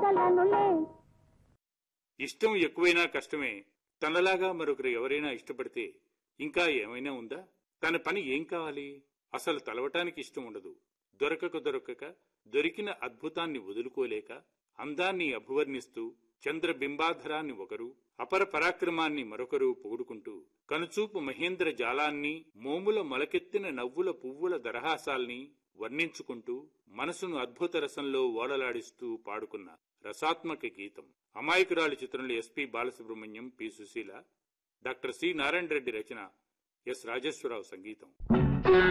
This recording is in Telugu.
చెప్పగలనులే ఇష్టం ఎక్కువైనా కష్టమే తనలాగా మరొకరు ఎవరైనా ఇష్టపడితే ఇంకా ఏమైనా ఉందా తన పని ఏం కావాలి అసలు తలవటానికి ఇష్టం ఉండదు దొరకక దొరకక దొరికిన అద్భుతాన్ని వదులుకోలేక అందాన్ని అభివర్ణిస్తూ చంద్రబింబాధరాన్ని ఒకరు అపర పరాక్రమాన్ని మరొకరు పొగుడుకుంటూ కనుచూపు మహేంద్ర జాలాన్ని మోముల మొలకెత్తిన నవ్వుల పువ్వుల దరహాసాల్ని వర్ణించుకుంటూ మనసును అద్భుత రసంలో ఓడలాడిస్తూ పాడుకున్న రసాత్మక గీతం అమాయకురాలి చిత్రంలో SP Balasubrahmanyam P Susheela doctor C Narayana Reddy రచన ఎస్ రాజేశ్వరరావు సంగీతం